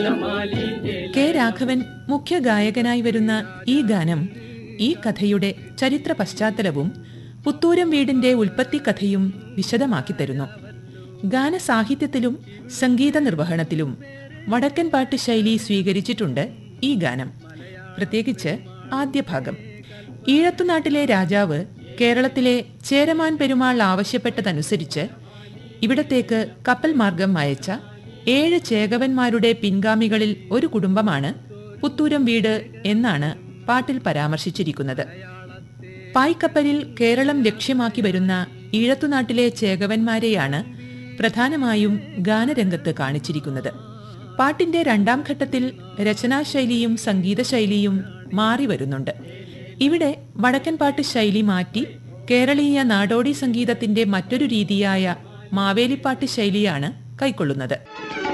K Raghavan മുഖ്യ ഗായകനായി വരുന്ന ഈ ഗാനം ഈ കഥയുടെ ചരിത്ര പശ്ചാത്തലവും പുത്തൂരം വീടിന്റെ ഉൽപ്പത്തി കഥയും വിശദമാക്കി തരുന്നു ഗാനസാഹിത്യത്തിലും സംഗീത നിർവഹണത്തിലും വടക്കൻ പാട്ട് ശൈലി സ്വീകരിച്ചിട്ടുണ്ട് ഈ ഗാനം പ്രത്യേകിച്ച് ആദ്യ ഭാഗം ഈഴത്തുനാട്ടിലെ രാജാവ് കേരളത്തിലെ ചേരമാൻ പെരുമാൾ ആവശ്യപ്പെട്ടതനുസരിച്ച് ഇവിടത്തേക്ക് കപ്പൽ മാർഗം അയച്ച ഏഴ് ചേകവന്മാരുടെ പിൻഗാമികളിൽ ഒരു കുടുംബമാണ് പുത്തൂരം വീട് എന്നാണ് പാട്ടിൽ പരാമർശിച്ചിരിക്കുന്നത് പായ്ക്കപ്പലിൽ കേരളം ലക്ഷ്യമാക്കി വരുന്ന ഈഴത്തുനാട്ടിലെ ചേകവന്മാരെയാണ് പ്രധാനമായും ഗാനരംഗത്ത് കാണിച്ചിരിക്കുന്നത് പാട്ടിന്റെ രണ്ടാം ഘട്ടത്തിൽ രചനാശൈലിയും സംഗീതശൈലിയും മാറി വരുന്നുണ്ട് ഇവിടെ വടക്കൻ പാട്ട് ശൈലി മാറ്റി കേരളീയ നാടോടി സംഗീതത്തിന്റെ മറ്റൊരു രീതിയായ മാവേലിപ്പാട്ട് ശൈലിയാണ് കൈക്കൊള്ളുന്നത്